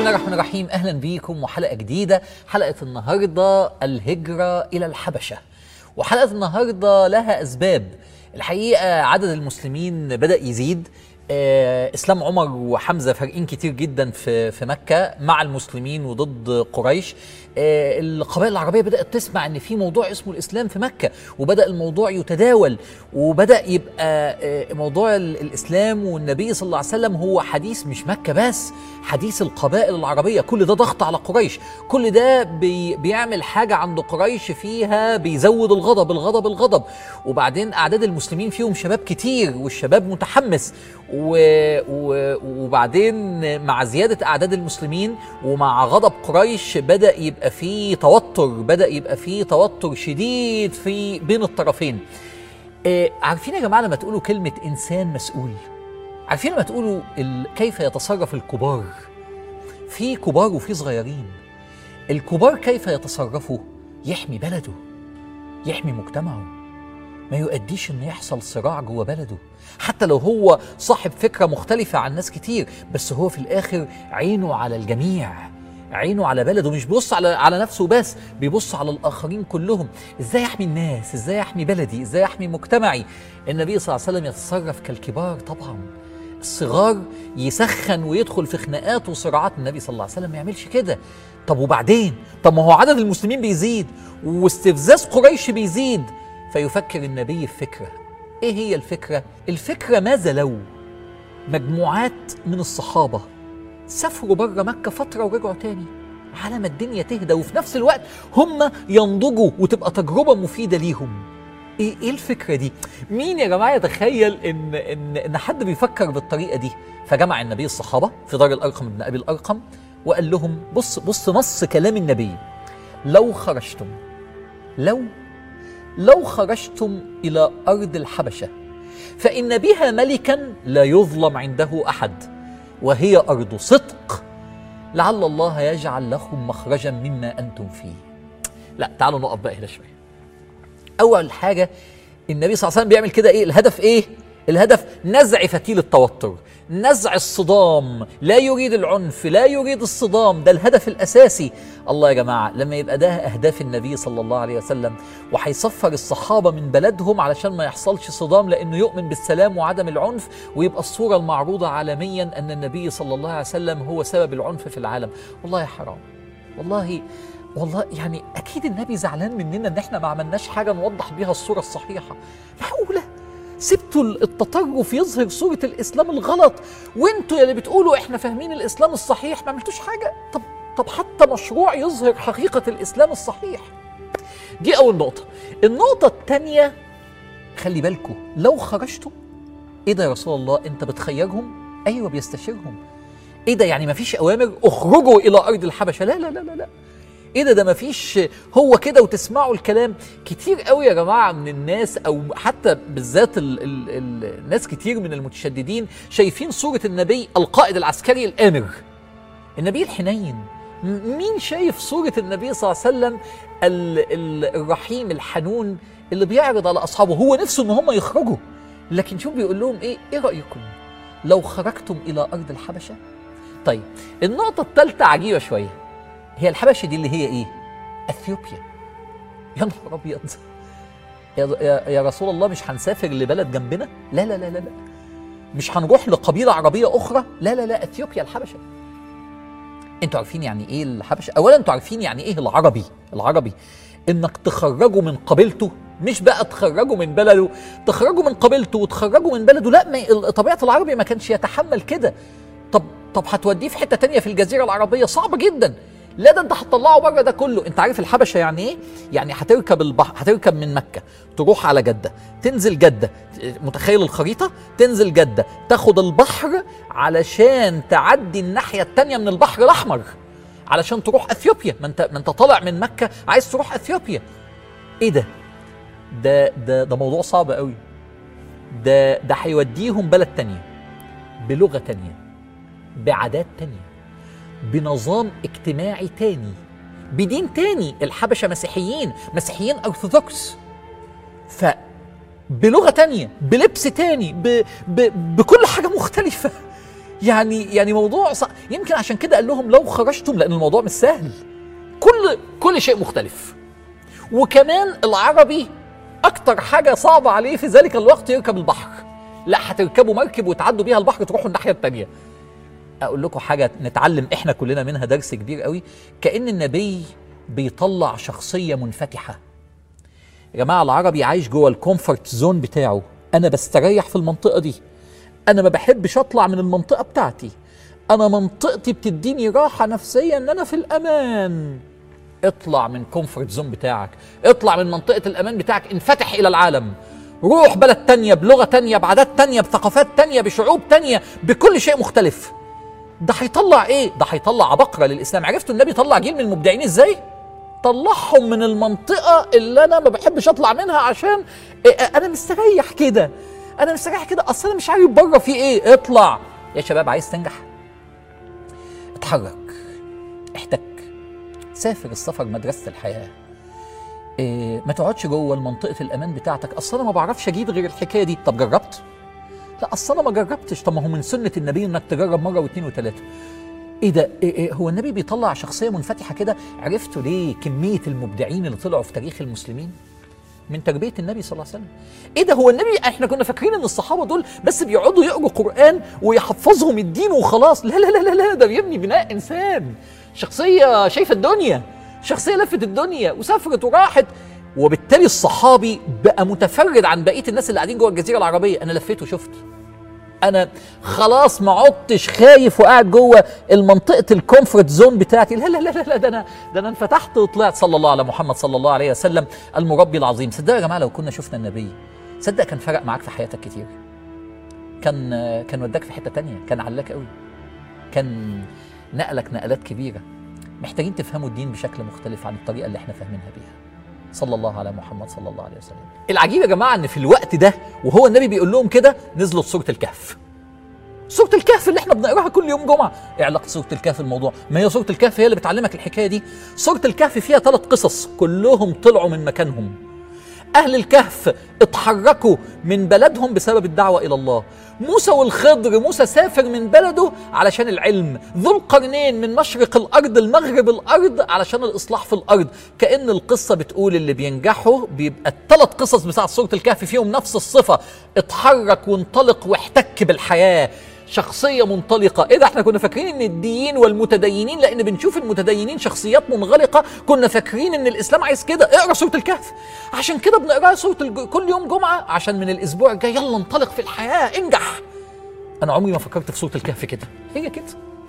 الله الرحمن الرحيم اهلا بيكم وحلقه جديده حلقه النهارده الهجره الى الحبشه وحلقه النهارده لها اسباب الحقيقه عدد المسلمين بدا يزيد آه، اسلام عمر وحمزه فارقين كتير جدا في في مكه مع المسلمين وضد قريش آه، القبائل العربيه بدات تسمع ان في موضوع اسمه الاسلام في مكه وبدا الموضوع يتداول وبدا يبقى آه، موضوع ال- الاسلام والنبي صلى الله عليه وسلم هو حديث مش مكه بس حديث القبائل العربيه كل ده ضغط على قريش كل ده بي بيعمل حاجه عند قريش فيها بيزود الغضب الغضب الغضب وبعدين اعداد المسلمين فيهم شباب كتير والشباب متحمس و... و... وبعدين مع زياده اعداد المسلمين ومع غضب قريش بدا يبقى في توتر بدا يبقى في توتر شديد في بين الطرفين آه، عارفين يا جماعه لما تقولوا كلمه انسان مسؤول عارفين لما تقولوا ال... كيف يتصرف الكبار في كبار وفي صغيرين الكبار كيف يتصرفوا يحمي بلده يحمي مجتمعه ما يؤديش ان يحصل صراع جوه بلده حتى لو هو صاحب فكره مختلفه عن ناس كتير بس هو في الاخر عينه على الجميع عينه على بلده مش بيبص على على نفسه بس بيبص على الاخرين كلهم ازاي احمي الناس ازاي احمي بلدي ازاي احمي مجتمعي النبي صلى الله عليه وسلم يتصرف كالكبار طبعا الصغار يسخن ويدخل في خناقات وصراعات النبي صلى الله عليه وسلم ما يعملش كده طب وبعدين طب ما هو عدد المسلمين بيزيد واستفزاز قريش بيزيد فيفكر النبي في فكره ايه هي الفكره الفكره ماذا لو مجموعات من الصحابه سافروا بره مكه فتره ورجعوا تاني على ما الدنيا تهدى وفي نفس الوقت هم ينضجوا وتبقى تجربه مفيده ليهم ايه ايه الفكره دي؟ مين يا جماعه يتخيل ان ان ان حد بيفكر بالطريقه دي؟ فجمع النبي الصحابه في دار الارقم بن ابي الارقم وقال لهم بص بص نص كلام النبي لو خرجتم لو لو خرجتم الى ارض الحبشه فان بها ملكا لا يظلم عنده احد وهي ارض صدق لعل الله يجعل لكم مخرجا مما انتم فيه. لا تعالوا نقف بقى هنا شويه. اول حاجه النبي صلى الله عليه وسلم بيعمل كده ايه الهدف ايه الهدف نزع فتيل التوتر نزع الصدام لا يريد العنف لا يريد الصدام ده الهدف الاساسي الله يا جماعه لما يبقى ده اهداف النبي صلى الله عليه وسلم وهيسفر الصحابه من بلدهم علشان ما يحصلش صدام لانه يؤمن بالسلام وعدم العنف ويبقى الصوره المعروضه عالميا ان النبي صلى الله عليه وسلم هو سبب العنف في العالم والله حرام والله والله يعني اكيد النبي زعلان مننا ان احنا ما عملناش حاجه نوضح بيها الصوره الصحيحه معقوله سبتوا التطرف يظهر صوره الاسلام الغلط وانتوا اللي بتقولوا احنا فاهمين الاسلام الصحيح ما عملتوش حاجه طب طب حتى مشروع يظهر حقيقه الاسلام الصحيح دي اول نقطه النقطه الثانيه خلي بالكم لو خرجتم ايه ده يا رسول الله انت بتخيرهم ايوه بيستشيرهم ايه ده يعني ما فيش اوامر اخرجوا الى ارض الحبشه لا لا لا لا, لا. ايه ده ده مفيش هو كده وتسمعوا الكلام كتير قوي يا جماعه من الناس او حتى بالذات ال ال ال ناس كتير من المتشددين شايفين صوره النبي القائد العسكري الامر النبي الحنين م- مين شايف صوره النبي صلى الله عليه وسلم ال ال الرحيم الحنون اللي بيعرض على اصحابه هو نفسه ان هم يخرجوا لكن شوف بيقول لهم ايه ايه رايكم لو خرجتم الى ارض الحبشه طيب النقطه الثالثه عجيبه شويه هي الحبشه دي اللي هي ايه؟ اثيوبيا يا نهار ابيض يا, يا, يا رسول الله مش هنسافر لبلد جنبنا؟ لا لا لا لا لا مش هنروح لقبيله عربيه اخرى؟ لا لا لا اثيوبيا الحبشه انتوا عارفين يعني ايه الحبشه؟ اولا انتوا عارفين يعني ايه العربي؟ العربي انك تخرجه من قبيلته مش بقى تخرجه من بلده تخرجه من قبيلته وتخرجه من بلده لا ما طبيعه العربي ما كانش يتحمل كده طب طب هتوديه في حته تانية في الجزيره العربيه صعب جدا لا ده انت هتطلعه بره ده كله انت عارف الحبشه يعني ايه يعني هتركب البحر هتركب من مكه تروح على جده تنزل جده متخيل الخريطه تنزل جده تاخد البحر علشان تعدي الناحيه التانية من البحر الاحمر علشان تروح اثيوبيا ما انت ما انت طالع من مكه عايز تروح اثيوبيا ايه ده ده ده ده موضوع صعب قوي ده ده هيوديهم بلد تانية بلغه تانية بعادات تانية بنظام اجتماعي تاني بدين تاني الحبشه مسيحيين مسيحيين ارثوذكس ف بلغه تانية بلبس تاني ب... ب... بكل حاجه مختلفه يعني يعني موضوع صع... يمكن عشان كده قال لهم لو خرجتم لان الموضوع مش سهل كل كل شيء مختلف وكمان العربي اكتر حاجه صعبه عليه في ذلك الوقت يركب البحر لا هتركبوا مركب وتعدوا بيها البحر تروحوا الناحيه الثانيه اقول لكم حاجه نتعلم احنا كلنا منها درس كبير قوي كان النبي بيطلع شخصيه منفتحه يا جماعه العربي عايش جوه الكومفورت زون بتاعه انا بستريح في المنطقه دي انا ما بحبش اطلع من المنطقه بتاعتي انا منطقتي بتديني راحه نفسيه ان انا في الامان اطلع من كومفورت زون بتاعك اطلع من منطقه الامان بتاعك انفتح الى العالم روح بلد تانية بلغه تانية بعادات تانية بثقافات تانية بشعوب تانية بكل شيء مختلف ده هيطلع ايه ده هيطلع عبقرة للاسلام عرفتوا النبي طلع جيل من المبدعين ازاي طلعهم من المنطقة اللي أنا ما بحبش أطلع منها عشان إيه، أنا مستريح كده أنا مستريح كده أصل أنا مش عارف بره في إيه اطلع يا شباب عايز تنجح اتحرك احتك سافر السفر مدرسة الحياة إيه ما تقعدش جوه منطقة الأمان بتاعتك أصل أنا ما بعرفش أجيب غير الحكاية دي طب جربت؟ لا أصل أنا ما جربتش طب ما هو من سنة النبي إنك تجرب مرة واثنين وثلاثة ايه ده إيه إيه هو النبي بيطلع شخصيه منفتحه كده عرفتوا ليه كميه المبدعين اللي طلعوا في تاريخ المسلمين من تربيه النبي صلى الله عليه وسلم ايه ده هو النبي احنا كنا فاكرين ان الصحابه دول بس بيقعدوا يقروا قران ويحفظهم الدين وخلاص لا لا لا لا, لا ده بيبني بناء انسان شخصيه شايفه الدنيا شخصيه لفت الدنيا وسافرت وراحت وبالتالي الصحابي بقى متفرد عن بقيه الناس اللي قاعدين جوه الجزيره العربيه انا لفيت وشفت انا خلاص ما عدتش خايف وقاعد جوه المنطقه الكومفورت زون بتاعتي لا لا لا لا, لا ده انا ده انا انفتحت وطلعت صلى الله على محمد صلى الله عليه وسلم المربي العظيم صدق يا جماعه لو كنا شفنا النبي صدق كان فرق معاك في حياتك كتير كان كان وداك في حته تانية كان علاك قوي كان نقلك نقلات كبيره محتاجين تفهموا الدين بشكل مختلف عن الطريقه اللي احنا فاهمينها بيها صلى الله على محمد صلى الله عليه وسلم العجيب يا جماعه ان في الوقت ده وهو النبي بيقول لهم كده نزلت سوره الكهف سوره الكهف اللي احنا بنقراها كل يوم جمعه ايه علاقه سوره الكهف الموضوع ما هي سوره الكهف هي اللي بتعلمك الحكايه دي سوره الكهف فيها ثلاث قصص كلهم طلعوا من مكانهم أهل الكهف اتحركوا من بلدهم بسبب الدعوة إلى الله موسى والخضر موسى سافر من بلده علشان العلم ذو القرنين من مشرق الأرض لمغرب الأرض علشان الإصلاح في الأرض كأن القصة بتقول اللي بينجحوا بيبقى الثلاث قصص بتاعت سورة الكهف فيهم نفس الصفة اتحرك وانطلق واحتك بالحياة شخصية منطلقة إيه ده احنا كنا فاكرين ان الديين والمتدينين لان بنشوف المتدينين شخصيات منغلقة كنا فاكرين ان الاسلام عايز كده اقرا سورة الكهف عشان كده بنقراها سورة الج... كل يوم جمعة عشان من الاسبوع الجاي يلا انطلق في الحياة انجح انا عمري ما فكرت في سورة الكهف كده هي كده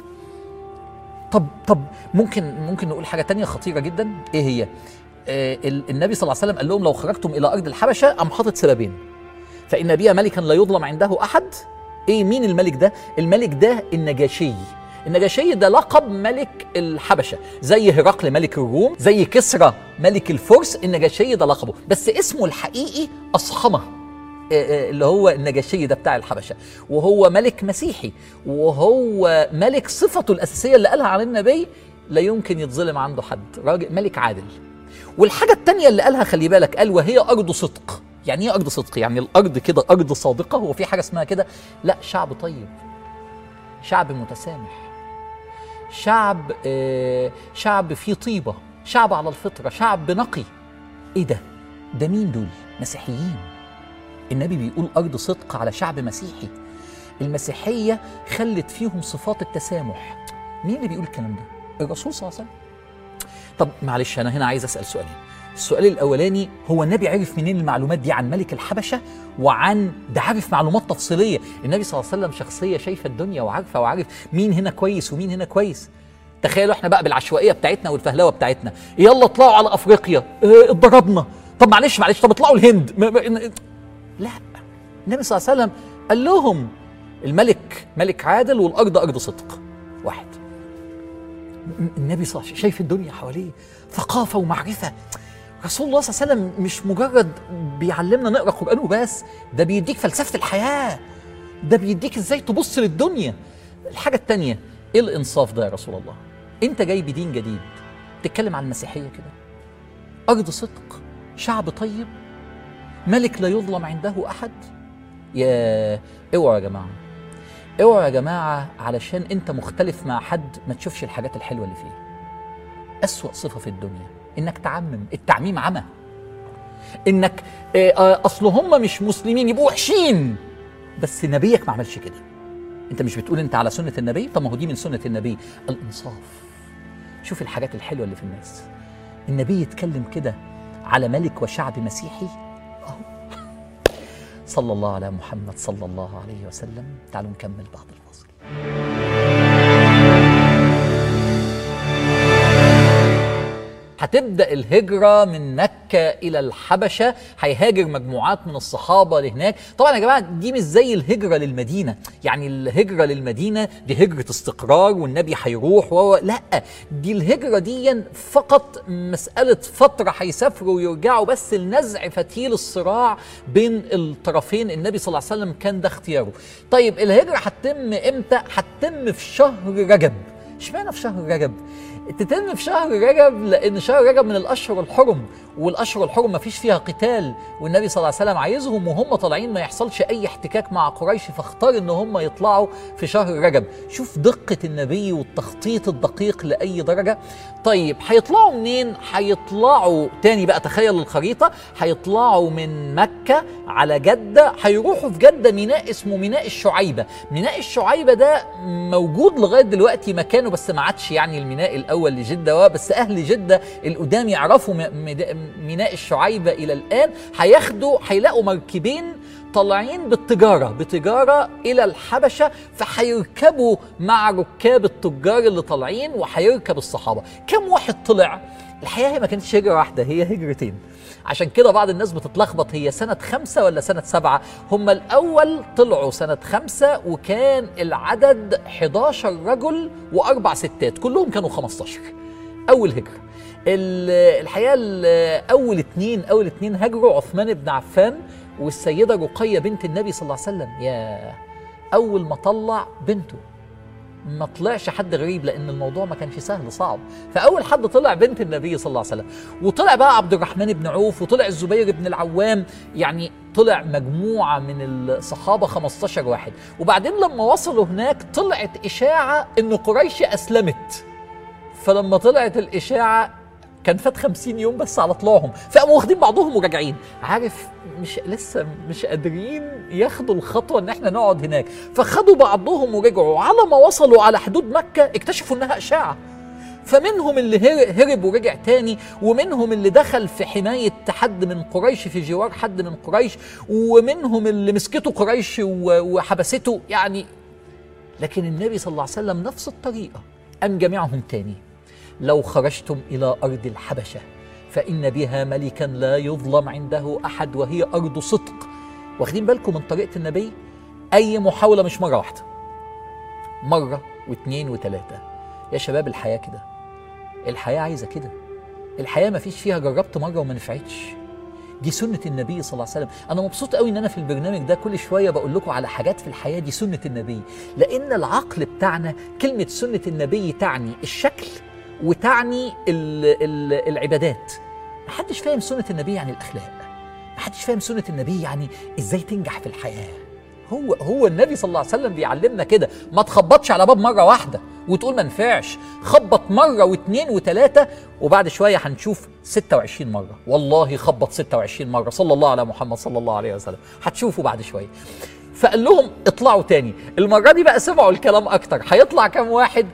طب طب ممكن ممكن نقول حاجة تانية خطيرة جدا ايه هي آه ال- النبي صلى الله عليه وسلم قال لهم لو خرجتم الى ارض الحبشة قام حاطط سببين فان بها ملكا لا يظلم عنده احد ايه مين الملك ده الملك ده النجاشي النجاشي ده لقب ملك الحبشه زي هرقل ملك الروم زي كسرى ملك الفرس النجاشي ده لقبه بس اسمه الحقيقي اصحمه آه، آه، اللي هو النجاشي ده بتاع الحبشه وهو ملك مسيحي وهو ملك صفته الاساسيه اللي قالها عن النبي لا يمكن يتظلم عنده حد راجل ملك عادل والحاجه الثانيه اللي قالها خلي بالك قال وهي ارض صدق يعني ايه ارض صدق يعني الارض كده ارض صادقه هو في حاجه اسمها كده لا شعب طيب شعب متسامح شعب آه شعب فيه طيبه شعب على الفطره شعب نقي ايه ده ده مين دول مسيحيين النبي بيقول ارض صدق على شعب مسيحي المسيحيه خلت فيهم صفات التسامح مين اللي بيقول الكلام ده الرسول صلى الله عليه وسلم طب معلش انا هنا عايز اسال سؤالين السؤال الاولاني هو النبي عرف منين المعلومات دي عن ملك الحبشه وعن ده عارف معلومات تفصيليه النبي صلى الله عليه وسلم شخصيه شايفه الدنيا وعارفه وعارف مين هنا كويس ومين هنا كويس تخيلوا احنا بقى بالعشوائيه بتاعتنا والفهلوه بتاعتنا يلا اطلعوا على افريقيا اه، اتضربنا طب معلش معلش طب اطلعوا الهند ما- ما- لا النبي صلى الله عليه وسلم قال لهم الملك ملك عادل والارض ارض صدق واحد النبي صلى الله عليه وسلم شايف الدنيا حواليه ثقافه ومعرفه رسول الله صلى الله عليه وسلم مش مجرد بيعلمنا نقرا قران وبس ده بيديك فلسفه الحياه ده بيديك ازاي تبص للدنيا الحاجه الثانيه ايه الانصاف ده يا رسول الله انت جاي بدين جديد تتكلم عن المسيحيه كده ارض صدق شعب طيب ملك لا يظلم عنده احد يا اوعوا يا جماعه اوعوا يا جماعه علشان انت مختلف مع حد ما تشوفش الحاجات الحلوه اللي فيه اسوا صفه في الدنيا انك تعمم التعميم عمى انك آه، آه، اصل هم مش مسلمين يبقوا وحشين بس نبيك ما عملش كده انت مش بتقول انت على سنه النبي طب ما هو دي من سنه النبي الانصاف شوف الحاجات الحلوه اللي في الناس النبي يتكلم كده على ملك وشعب مسيحي أهو. صلى الله على محمد صلى الله عليه وسلم تعالوا نكمل بعد الفاصل هتبدا الهجره من مكه الى الحبشه هيهاجر مجموعات من الصحابه لهناك طبعا يا جماعه دي مش زي الهجره للمدينه يعني الهجره للمدينه دي هجره استقرار والنبي هيروح و لا دي الهجره دي فقط مساله فتره هيسافروا ويرجعوا بس لنزع فتيل الصراع بين الطرفين النبي صلى الله عليه وسلم كان ده اختياره طيب الهجره هتتم امتى هتتم في شهر رجب اشمعنى في شهر رجب تتم في شهر رجب لان شهر رجب من الاشهر الحرم والاشهر الحرم ما فيش فيها قتال والنبي صلى الله عليه وسلم عايزهم وهم طالعين ما يحصلش اي احتكاك مع قريش فاختار ان هم يطلعوا في شهر رجب شوف دقه النبي والتخطيط الدقيق لاي درجه طيب هيطلعوا منين هيطلعوا تاني بقى تخيل الخريطه هيطلعوا من مكه على جده هيروحوا في جده ميناء اسمه ميناء الشعيبه ميناء الشعيبه ده موجود لغايه دلوقتي مكانه بس ما عادش يعني الميناء الاول لجده بس اهل جده القدام يعرفوا م- مد- ميناء الشعيبه الى الان هياخدوا هيلاقوا مركبين طالعين بالتجاره بتجاره الى الحبشه فهيركبوا مع ركاب التجار اللي طالعين وهيركب الصحابه كم واحد طلع الحقيقه هي ما كانتش هجره واحده هي هجرتين عشان كده بعض الناس بتتلخبط هي سنة خمسة ولا سنة سبعة هم الأول طلعوا سنة خمسة وكان العدد 11 رجل وأربع ستات كلهم كانوا 15 أول هجرة ال- الحقيقة ال- أول اتنين أول اتنين هاجروا عثمان بن عفان والسيدة رقية بنت النبي صلى الله عليه وسلم يا أول ما طلع بنته ما طلعش حد غريب لان الموضوع ما كانش سهل صعب فاول حد طلع بنت النبي صلى الله عليه وسلم وطلع بقى عبد الرحمن بن عوف وطلع الزبير بن العوام يعني طلع مجموعه من الصحابه 15 واحد وبعدين لما وصلوا هناك طلعت اشاعه ان قريش اسلمت فلما طلعت الاشاعه كان فات 50 يوم بس على طلوعهم فقاموا واخدين بعضهم وراجعين عارف مش لسه مش قادرين ياخدوا الخطوه ان احنا نقعد هناك فخدوا بعضهم ورجعوا على ما وصلوا على حدود مكه اكتشفوا انها اشاعه فمنهم اللي هر- هرب ورجع تاني ومنهم اللي دخل في حماية حد من قريش في جوار حد من قريش ومنهم اللي مسكته قريش و- وحبسته يعني لكن النبي صلى الله عليه وسلم نفس الطريقة أم جميعهم تاني لو خرجتم إلى أرض الحبشة فإن بها ملكا لا يظلم عنده أحد وهي أرض صدق واخدين بالكم من طريقة النبي أي محاولة مش مرة واحدة مرة واثنين وثلاثة يا شباب الحياة كده الحياة عايزة كده الحياة ما فيش فيها جربت مرة وما نفعتش دي سنة النبي صلى الله عليه وسلم أنا مبسوط قوي إن أنا في البرنامج ده كل شوية بقول لكم على حاجات في الحياة دي سنة النبي لأن العقل بتاعنا كلمة سنة النبي تعني الشكل وتعني ال ال العبادات محدش فاهم سنة النبي يعني الأخلاق محدش فاهم سنة النبي يعني إزاي تنجح في الحياة هو هو النبي صلى الله عليه وسلم بيعلمنا كده ما تخبطش على باب مره واحده وتقول ما نفعش خبط مره واثنين وثلاثه وبعد شويه هنشوف 26 مره والله خبط 26 مره صلى الله على محمد صلى الله عليه وسلم هتشوفوا بعد شويه فقال لهم اطلعوا تاني المره دي بقى سمعوا الكلام اكتر هيطلع كام واحد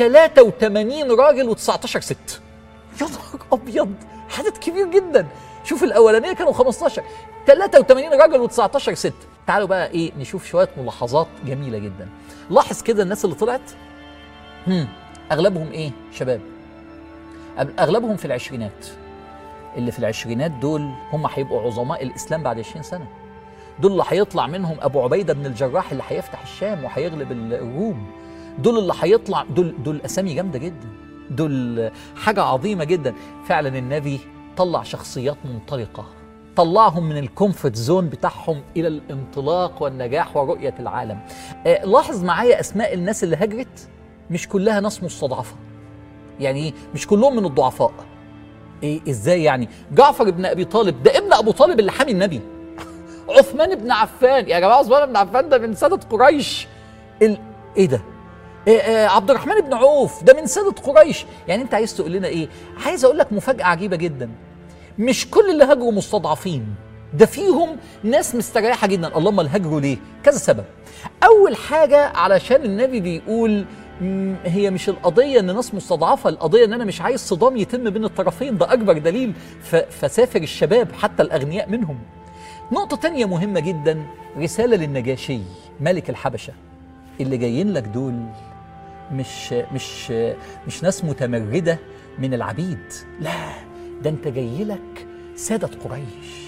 83 راجل و19 ست يا نهار ابيض عدد كبير جدا شوف الاولانيه كانوا 15 83 راجل و19 ست تعالوا بقى ايه نشوف شويه ملاحظات جميله جدا لاحظ كده الناس اللي طلعت هم اغلبهم ايه شباب أغ- اغلبهم في العشرينات اللي في العشرينات دول هم هيبقوا عظماء الاسلام بعد 20 سنه دول اللي هيطلع منهم ابو عبيده بن الجراح اللي هيفتح الشام وهيغلب ال- الروم دول اللي هيطلع دول دول اسامي جامده جدا دول حاجه عظيمه جدا فعلا النبي طلع شخصيات منطلقه طلعهم من الكومفورت زون بتاعهم الى الانطلاق والنجاح ورؤيه العالم آه لاحظ معايا اسماء الناس اللي هجرت مش كلها ناس مستضعفه يعني إيه؟ مش كلهم من الضعفاء إيه ازاي يعني جعفر بن ابي طالب ده ابن ابو طالب اللي حامي النبي عثمان بن عفان يا جماعه عثمان بن عفان ده من ساده قريش ال... ايه ده إيه إيه عبد الرحمن بن عوف ده من سادة قريش يعني انت عايز تقول لنا ايه عايز اقول لك مفاجأة عجيبة جدا مش كل اللي هاجروا مستضعفين ده فيهم ناس مستريحة جدا اللهم الهجروا ليه كذا سبب اول حاجة علشان النبي بيقول مم، هي مش القضية ان ناس مستضعفة القضية ان انا مش عايز صدام يتم بين الطرفين ده اكبر دليل ف... فسافر الشباب حتى الاغنياء منهم نقطة تانية مهمة جدا رسالة للنجاشي ملك الحبشة اللي جايين لك دول مش مش مش ناس متمردة من العبيد لا ده انت جاي لك سادة قريش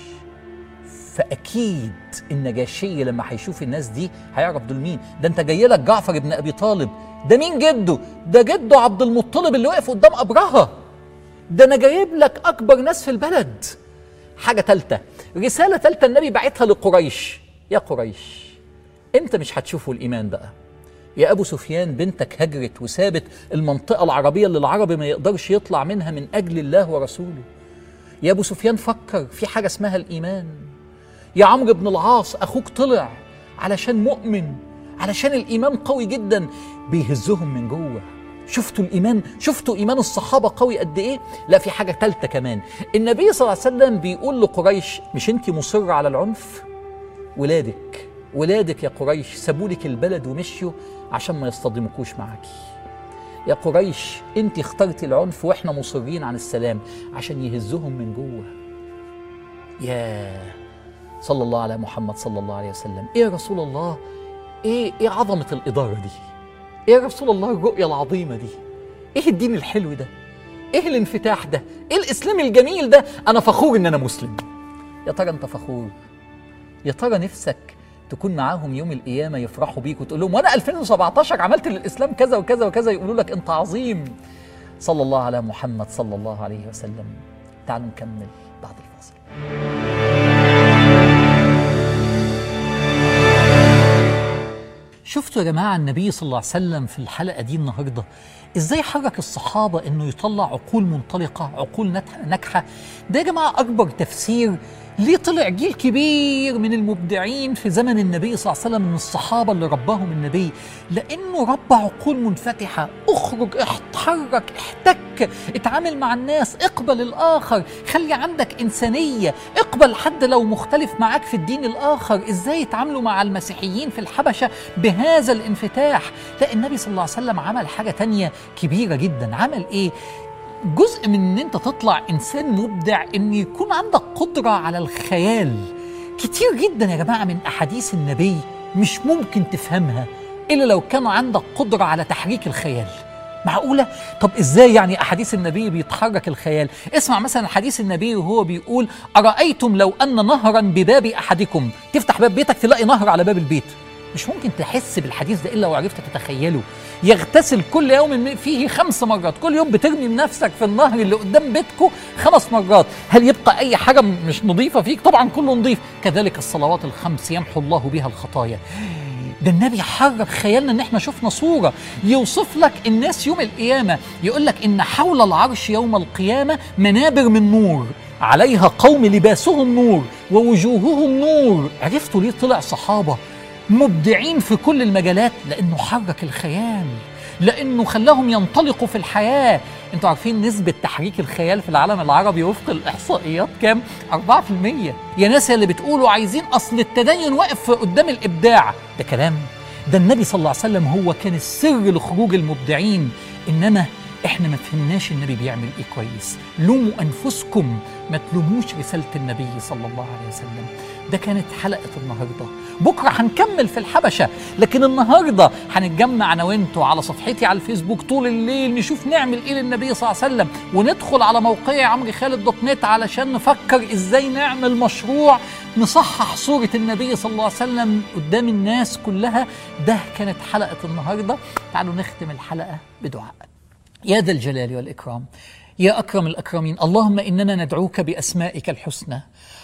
فأكيد النجاشي لما هيشوف الناس دي هيعرف دول مين ده انت جاي لك جعفر بن أبي طالب ده مين جده ده جده عبد المطلب اللي واقف قدام أبرهة ده أنا جايب لك أكبر ناس في البلد حاجة تالتة رسالة تالتة النبي بعتها لقريش يا قريش امتى مش هتشوفوا الإيمان بقى يا أبو سفيان بنتك هجرت وسابت المنطقة العربية اللي العربي ما يقدرش يطلع منها من أجل الله ورسوله يا أبو سفيان فكر في حاجة اسمها الإيمان يا عمرو بن العاص أخوك طلع علشان مؤمن علشان الإيمان قوي جدا بيهزهم من جوه شفتوا الإيمان شفتوا إيمان الصحابة قوي قد إيه لا في حاجة تالتة كمان النبي صلى الله عليه وسلم بيقول لقريش مش أنت مصرة على العنف ولادك ولادك يا قريش سابولك البلد ومشيوا عشان ما يصطدمكوش معاكي يا قريش انت اخترتي العنف واحنا مصرين عن السلام عشان يهزهم من جوه يا صلى الله على محمد صلى الله عليه وسلم ايه يا رسول الله ايه ايه عظمه الاداره دي ايه يا رسول الله الرؤيه العظيمه دي ايه الدين الحلو ده ايه الانفتاح ده ايه الاسلام الجميل ده انا فخور ان انا مسلم يا ترى انت فخور يا ترى نفسك تكون معاهم يوم القيامه يفرحوا بيك وتقول لهم وانا 2017 عملت للاسلام كذا وكذا وكذا يقولوا لك انت عظيم صلى الله على محمد صلى الله عليه وسلم تعالوا نكمل بعد الفاصل شفتوا يا جماعه النبي صلى الله عليه وسلم في الحلقه دي النهارده ازاي حرك الصحابه انه يطلع عقول منطلقه عقول نت- ناجحه ده يا جماعه اكبر تفسير ليه طلع جيل كبير من المبدعين في زمن النبي صلى الله عليه وسلم من الصحابه اللي رباهم النبي لانه ربى عقول منفتحه اخرج اتحرك احتك اتعامل مع الناس اقبل الاخر خلي عندك انسانيه اقبل حد لو مختلف معاك في الدين الاخر ازاي يتعاملوا مع المسيحيين في الحبشه بهذا الانفتاح لا النبي صلى الله عليه وسلم عمل حاجه تانية كبيره جدا عمل ايه جزء من ان انت تطلع انسان مبدع ان يكون عندك قدره على الخيال كتير جدا يا جماعه من احاديث النبي مش ممكن تفهمها الا لو كان عندك قدره على تحريك الخيال معقولة؟ طب ازاي يعني احاديث النبي بيتحرك الخيال؟ اسمع مثلا حديث النبي وهو بيقول أرأيتم لو أن نهرا بباب أحدكم تفتح باب بيتك تلاقي نهر على باب البيت مش ممكن تحس بالحديث ده إلا لو عرفت تتخيله يغتسل كل يوم فيه خمس مرات كل يوم بترمي نفسك في النهر اللي قدام بيتكو خمس مرات هل يبقى أي حاجة مش نظيفة فيك طبعا كله نظيف كذلك الصلوات الخمس يمحو الله بها الخطايا ده النبي حرك خيالنا ان احنا شفنا صوره يوصف لك الناس يوم القيامه يقول لك ان حول العرش يوم القيامه منابر من نور عليها قوم لباسهم نور ووجوههم نور عرفتوا ليه طلع صحابه مبدعين في كل المجالات لانه حرك الخيال لانه خلاهم ينطلقوا في الحياه انتوا عارفين نسبه تحريك الخيال في العالم العربي وفق الاحصائيات كام 4% يا ناس اللي بتقولوا عايزين اصل التدين واقف قدام الابداع ده كلام ده النبي صلى الله عليه وسلم هو كان السر لخروج المبدعين انما احنا ما فهمناش النبي بيعمل ايه كويس لوموا انفسكم ما تلوموش رساله النبي صلى الله عليه وسلم ده كانت حلقه النهارده بكره هنكمل في الحبشه لكن النهارده هنتجمع انا وانتوا على صفحتي على الفيسبوك طول الليل نشوف نعمل ايه للنبي صلى الله عليه وسلم وندخل على موقعي عمرو خالد دوت نت علشان نفكر ازاي نعمل مشروع نصحح صوره النبي صلى الله عليه وسلم قدام الناس كلها ده كانت حلقه النهارده تعالوا نختم الحلقه بدعاء يا ذا الجلال والإكرام يا أكرم الأكرمين اللهم إننا ندعوك بأسمائك الحسنى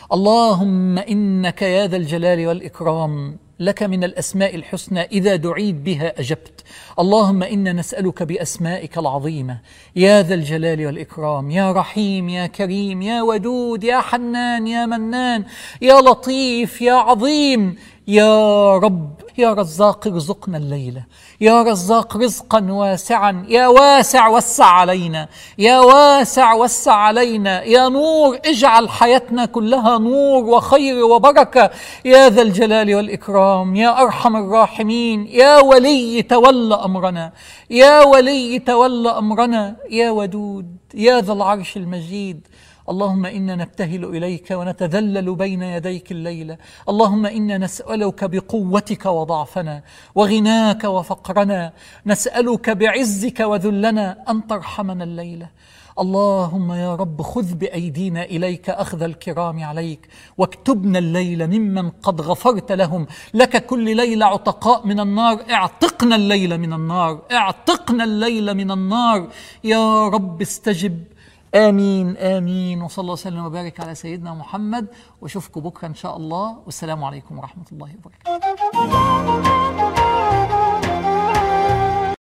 اللهم إنك يا ذا الجلال والإكرام لك من الأسماء الحسنى إذا دعيت بها أجبت اللهم إنا نسألك بأسمائك العظيمة يا ذا الجلال والإكرام يا رحيم يا كريم يا ودود يا حنان يا منان يا لطيف يا عظيم يا رب يا رزاق ارزقنا الليله يا رزاق رزقا واسعا يا واسع وسع علينا يا واسع وسع علينا يا نور اجعل حياتنا كلها نور وخير وبركه يا ذا الجلال والاكرام يا ارحم الراحمين يا ولي تولى امرنا يا ولي تولى امرنا يا ودود يا ذا العرش المجيد اللهم انا نبتهل اليك ونتذلل بين يديك الليله اللهم انا نسالك بقوتك وضعفنا وغناك وفقرنا نسالك بعزك وذلنا ان ترحمنا الليله اللهم يا رب خذ بايدينا اليك اخذ الكرام عليك واكتبنا الليل ممن قد غفرت لهم لك كل ليله عتقاء من النار اعتقنا الليل من النار اعتقنا الليل من النار يا رب استجب امين امين وصلى الله وسلم وبارك على سيدنا محمد واشوفكم بكره ان شاء الله والسلام عليكم ورحمه الله وبركاته